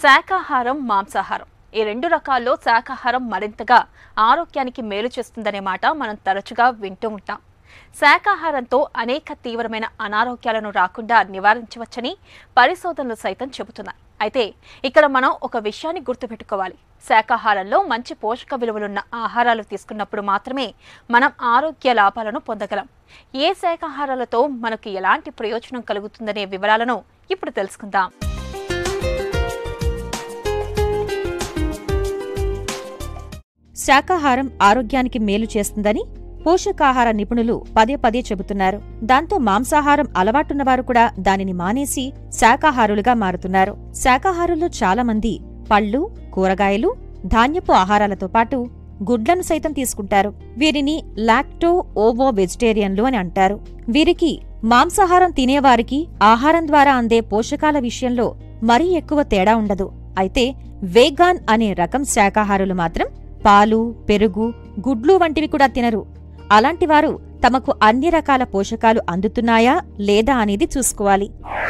శాకాహారం మాంసాహారం ఈ రెండు రకాల్లో శాకాహారం మరింతగా ఆరోగ్యానికి మేలు చేస్తుందనే మాట మనం తరచుగా వింటూ ఉంటాం శాకాహారంతో అనేక తీవ్రమైన అనారోగ్యాలను రాకుండా నివారించవచ్చని పరిశోధనలు సైతం చెబుతున్నాయి అయితే ఇక్కడ మనం ఒక విషయాన్ని గుర్తుపెట్టుకోవాలి శాకాహారంలో మంచి పోషక విలువలున్న ఆహారాలు తీసుకున్నప్పుడు మాత్రమే మనం ఆరోగ్య లాభాలను పొందగలం ఏ శాకాహారాలతో మనకు ఎలాంటి ప్రయోజనం కలుగుతుందనే వివరాలను ఇప్పుడు తెలుసుకుందాం శాకాహారం ఆరోగ్యానికి మేలు చేస్తుందని పోషకాహార నిపుణులు పదే పదే చెబుతున్నారు దాంతో మాంసాహారం అలవాటున్నవారు కూడా దానిని మానేసి శాకాహారులుగా మారుతున్నారు శాకాహారుల్లో చాలా మంది పళ్ళు కూరగాయలు ధాన్యపు ఆహారాలతో పాటు గుడ్లను సైతం తీసుకుంటారు వీరిని లాక్టో ఓవో వెజిటేరియన్లు అని అంటారు వీరికి మాంసాహారం తినేవారికి ఆహారం ద్వారా అందే పోషకాల విషయంలో మరీ ఎక్కువ తేడా ఉండదు అయితే వేగాన్ అనే రకం శాకాహారులు మాత్రం పాలు పెరుగు గుడ్లు వంటివి కూడా తినరు అలాంటివారు తమకు అన్ని రకాల పోషకాలు అందుతున్నాయా లేదా అనేది చూసుకోవాలి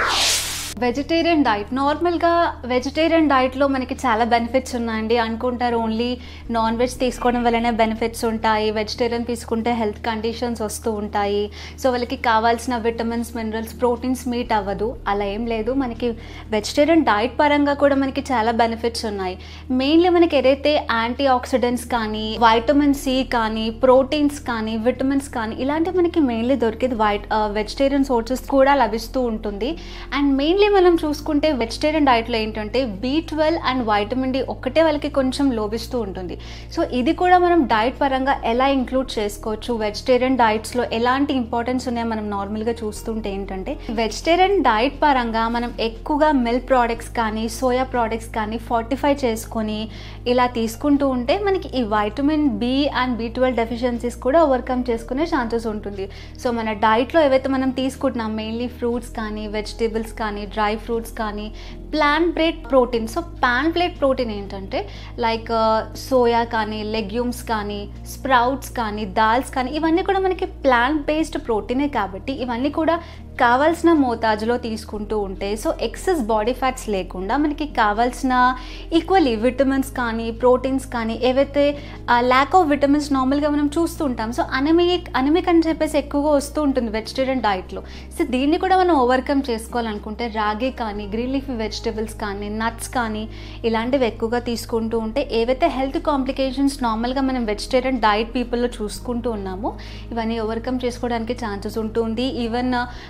వెజిటేరియన్ డైట్ నార్మల్గా వెజిటేరియన్ డైట్లో మనకి చాలా బెనిఫిట్స్ ఉన్నాయండి అనుకుంటారు ఓన్లీ నాన్ వెజ్ తీసుకోవడం వల్లనే బెనిఫిట్స్ ఉంటాయి వెజిటేరియన్ తీసుకుంటే హెల్త్ కండిషన్స్ వస్తూ ఉంటాయి సో వాళ్ళకి కావాల్సిన విటమిన్స్ మినరల్స్ ప్రోటీన్స్ మీట్ అవ్వదు అలా ఏం లేదు మనకి వెజిటేరియన్ డైట్ పరంగా కూడా మనకి చాలా బెనిఫిట్స్ ఉన్నాయి మెయిన్లీ మనకి ఏదైతే యాంటీ ఆక్సిడెంట్స్ కానీ వైటమిన్ సి కానీ ప్రోటీన్స్ కానీ విటమిన్స్ కానీ ఇలాంటివి మనకి మెయిన్లీ దొరికేది వైట్ వెజిటేరియన్ సోర్సెస్ కూడా లభిస్తూ ఉంటుంది అండ్ మెయిన్లీ మనం చూసుకుంటే వెజిటేరియన్ డైట్లో ఏంటంటే B twelve and vitamin D ఒక్కటే వాళ్ళకి కొంచెం లోపిస్తూ ఉంటుంది సో ఇది కూడా మనం డైట్ పరంగా ఎలా ఇంక్లూడ్ చేసుకోవచ్చు వెజిటేరియన్ డైట్స్లో ఎలాంటి ఇంపార్టెన్స్ ఉన్నాయో మనం నార్మల్గా చూస్తుంటే ఏంటంటే వెజిటేరియన్ డైట్ పరంగా మనం ఎక్కువగా మిల్క్ ప్రోడక్ట్స్ కానీ సోయా ప్రోడక్ట్స్ కానీ ఫార్టిఫై చేసుకొని ఇలా తీసుకుంటూ ఉంటే మనకి ఈ vitamin B and B twelve deficiencies కూడా ఓవర్కమ్ చేసుకునే ఛాన్సెస్ ఉంటుంది సో మన డైట్లో ఏవైతే మనం తీసుకుంటున్నాం మెయిన్లీ ఫ్రూట్స్ కానీ వెజిటేబుల్స్ కానీ డ్రై ఫ్రూట్స్ కానీ plant based protein so plant based protein ఏంటంటే లైక్ సోయా కానీ లెగ్యూమ్స్ కానీ స్ప్రౌట్స్ కానీ దాల్స్ కానీ ఇవన్నీ కూడా మనకి ప్లాంట్ బేస్డ్ ప్రోటీనే కాబట్టి ఇవన్నీ కూడా కావాల్సిన మోతాజులో తీసుకుంటూ ఉంటే సో ఎక్సెస్ బాడీ ఫ్యాట్స్ లేకుండా మనకి కావాల్సిన ఈక్వల్లీ విటమిన్స్ కానీ ప్రోటీన్స్ కానీ ఏవైతే ల్యాక్ ఆఫ్ విటమిన్స్ నార్మల్గా మనం చూస్తూ ఉంటాం సో అనమిక్ అనమిక్ అని చెప్పేసి ఎక్కువగా వస్తూ ఉంటుంది వెజిటేరియన్ డైట్లో సో దీన్ని కూడా మనం ఓవర్కమ్ చేసుకోవాలనుకుంటే రాగి కానీ గ్రీన్ లీఫీ వెజిటేబుల్స్ కానీ నట్స్ కానీ ఇలాంటివి ఎక్కువగా తీసుకుంటూ ఉంటే ఏవైతే హెల్త్ కాంప్లికేషన్స్ నార్మల్గా మనం వెజిటేరియన్ డైట్ పీపుల్లో చూసుకుంటూ ఉన్నామో ఇవన్నీ ఓవర్కమ్ చేసుకోవడానికి ఛాన్సెస్ ఉంటుంది even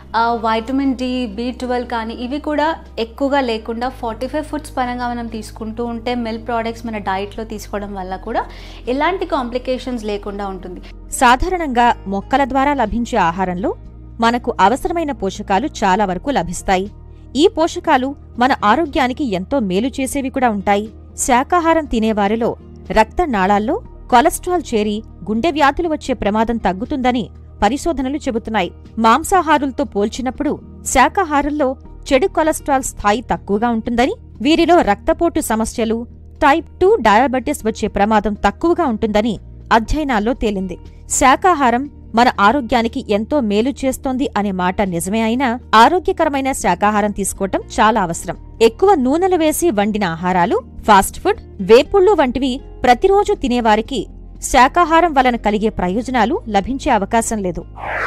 vitamin D B twelve కానీ ఇవి కూడా ఎక్కువగా లేకుండా ఫార్టీ ఫైవ్ ఫుడ్స్ పరంగా మనం తీసుకుంటూ ఉంటే మిల్క్ ప్రోడక్ట్స్ మన డైట్లో తీసుకోవడం వల్ల కూడా ఎలాంటి కాంప్లికేషన్స్ లేకుండా ఉంటుంది సాధారణంగా మొక్కల ద్వారా లభించే ఆహారంలో మనకు అవసరమైన పోషకాలు చాలా వరకు లభిస్తాయి ఈ పోషకాలు మన ఆరోగ్యానికి ఎంతో మేలు చేసేవి కూడా ఉంటాయి శాకాహారం తినేవారిలో రక్త నాళాల్లో కొలెస్ట్రాల్ చేరి గుండె వ్యాధులు వచ్చే ప్రమాదం తగ్గుతుందని పరిశోధనలు చెబుతున్నాయి మాంసాహారులతో పోల్చినప్పుడు శాకాహారుల్లో చెడు కొలెస్ట్రాల్ స్థాయి తక్కువగా ఉంటుందని వీరిలో రక్తపోటు సమస్యలు టైప్ టూ డయాబెటిస్ వచ్చే ప్రమాదం తక్కువగా ఉంటుందని అధ్యయనాల్లో తేలింది శాకాహారం మన ఆరోగ్యానికి ఎంతో మేలు చేస్తోంది అనే మాట నిజమే అయినా ఆరోగ్యకరమైన శాకాహారం తీసుకోవటం చాలా అవసరం ఎక్కువ నూనెలు వేసి వండిన ఆహారాలు ఫాస్ట్ ఫుడ్ వేపుళ్ళు వంటివి ప్రతిరోజు తినేవారికి శాకాహారం వలన కలిగే ప్రయోజనాలు లభించే అవకాశం లేదు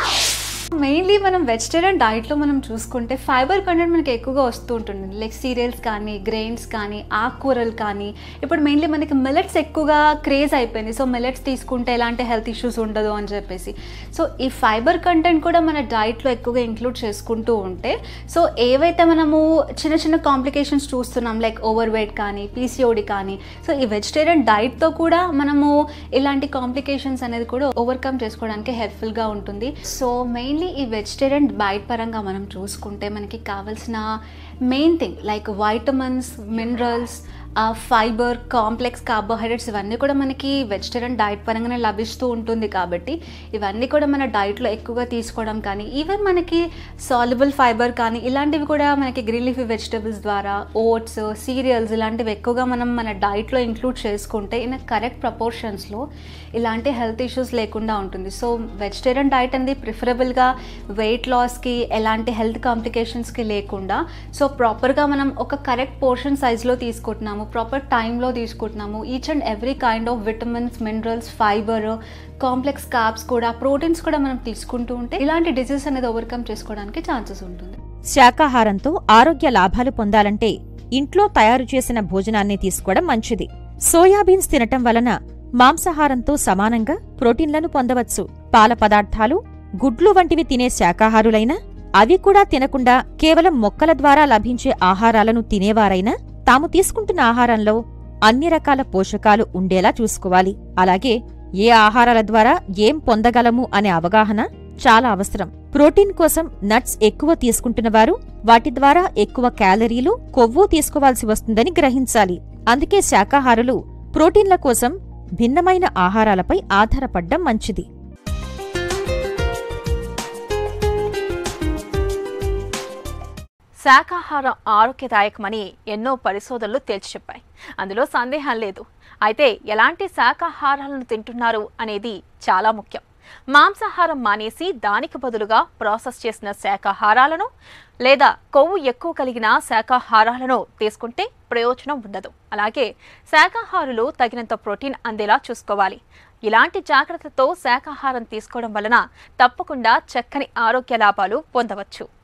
మెయిన్లీ మనం వెజిటేరియన్ డైట్లో మనం చూసుకుంటే ఫైబర్ కంటెంట్ మనకి ఎక్కువగా వస్తూ ఉంటుంది లైక్ సీరియల్స్ కానీ గ్రెయిన్స్ కానీ ఆకుకూరలు కానీ ఇప్పుడు మెయిన్లీ మనకి మిల్లెట్స్ ఎక్కువగా క్రేజ్ అయిపోయింది సో మిల్లెట్స్ తీసుకుంటే ఎలాంటి హెల్త్ ఇష్యూస్ ఉండదు అని చెప్పేసి సో ఈ ఫైబర్ కంటెంట్ కూడా మన డైట్లో ఎక్కువగా ఇంక్లూడ్ చేసుకుంటూ ఉంటే సో ఏవైతే మనము చిన్న చిన్న కాంప్లికేషన్స్ చూస్తున్నాం లైక్ ఓవర్ వెయిట్ కానీ పీసీఓడి కానీ సో ఈ వెజిటేరియన్ డైట్తో కూడా మనము ఇలాంటి కాంప్లికేషన్స్ అనేది కూడా ఓవర్కమ్ చేసుకోవడానికి హెల్ప్ఫుల్గా ఉంటుంది సో మెయిన్ మెయిన్లీ ఈ వెజిటేరియన్ డైట్ పరంగా మనం చూసుకుంటే మనకి కావాల్సిన main thing like vitamins minerals fibre complex carbohydrates ఇవన్నీ కూడా మనకి వెజిటేరియన్ డైట్ పరంగానే లభిస్తూ ఉంటుంది కాబట్టి ఇవన్నీ కూడా మన డైట్లో ఎక్కువగా తీసుకోవడం కానీ ఈవెన్ మనకి సాల్యుబుల్ ఫైబర్ కానీ ఇలాంటివి కూడా మనకి గ్రీన్ లీఫీ వెజిటబుల్స్ ద్వారా ఓట్స్ సీరియల్స్ ఇలాంటివి ఎక్కువగా మనం మన డైట్లో ఇంక్లూడ్ చేసుకుంటే ఇన్ కరెక్ట్ ప్రపోర్షన్స్లో ఇలాంటి హెల్త్ ఇష్యూస్ లేకుండా ఉంటుంది సో వెజిటేరియన్ డైట్ అనేది ప్రిఫరబుల్గా వెయిట్ లాస్కి ఎలాంటి హెల్త్ కాంప్లికేషన్స్కి లేకుండా సో ప్రాపర్గా మనం ఒక కరెక్ట్ పోర్షన్ సైజ్లో తీసుకుంటున్నాము ప్రాపర్ టైంలో తీసుకుంటున్నాము each and every kind of vitamins minerals fibre complex carbs కూడా ప్రోటీన్స్ కూడా మనం తీసుకుంటూ ఉంటే ఇలాంటి డిసీజ్ అనేది ఓవర్కమ్ చేసుకోవడానికి ఛాన్సెస్ ఉంటుంది శాకాహారంతో ఆరోగ్య లాభాలు పొందాలంటే ఇంట్లో తయారు చేసిన భోజనాన్ని తీసుకోవడం మంచిది సోయాబీన్స్ తినటం వలన మాంసాహారంతో సమానంగా ప్రోటీన్లను పొందవచ్చు పాల పదార్థాలు గుడ్లు వంటివి తినే శాకాహారులైనా అవి కూడా తినకుండా కేవలం మొక్కల ద్వారా లభించే ఆహారాలను తినేవారైనా తాము తీసుకుంటున్న ఆహారంలో అన్ని రకాల పోషకాలు ఉండేలా చూసుకోవాలి అలాగే ఏ ఆహారాల ద్వారా ఏం పొందగలము అనే అవగాహన చాలా అవసరం ప్రోటీన్ కోసం నట్స్ ఎక్కువ తీసుకుంటున్న వారు వాటి ద్వారా ఎక్కువ క్యాలరీలు కొవ్వు తీసుకోవాల్సి వస్తుందని గ్రహించాలి అందుకే శాకాహారులు ప్రోటీన్ల కోసం భిన్నమైన ఆహారాలపై ఆధారపడ్డం మంచిది శాకాహారం ఆరోగ్యదాయకమని ఎన్నో పరిశోధనలు తేల్చి చెప్పాయి అందులో సందేహం లేదు అయితే ఎలాంటి శాకాహారాలను తింటున్నారు అనేది చాలా ముఖ్యం మాంసాహారం మానేసి దానికి బదులుగా ప్రాసెస్ చేసిన శాకాహారాలను లేదా కొవ్వు ఎక్కువ కలిగిన శాకాహారాలను తీసుకుంటే ప్రయోజనం ఉండదు అలాగే శాకాహారులు తగినంత ప్రోటీన్ అందేలా చూసుకోవాలి ఇలాంటి జాగ్రత్తతో శాకాహారం తీసుకోవడం వలన తప్పకుండా చక్కని ఆరోగ్య లాభాలు పొందవచ్చు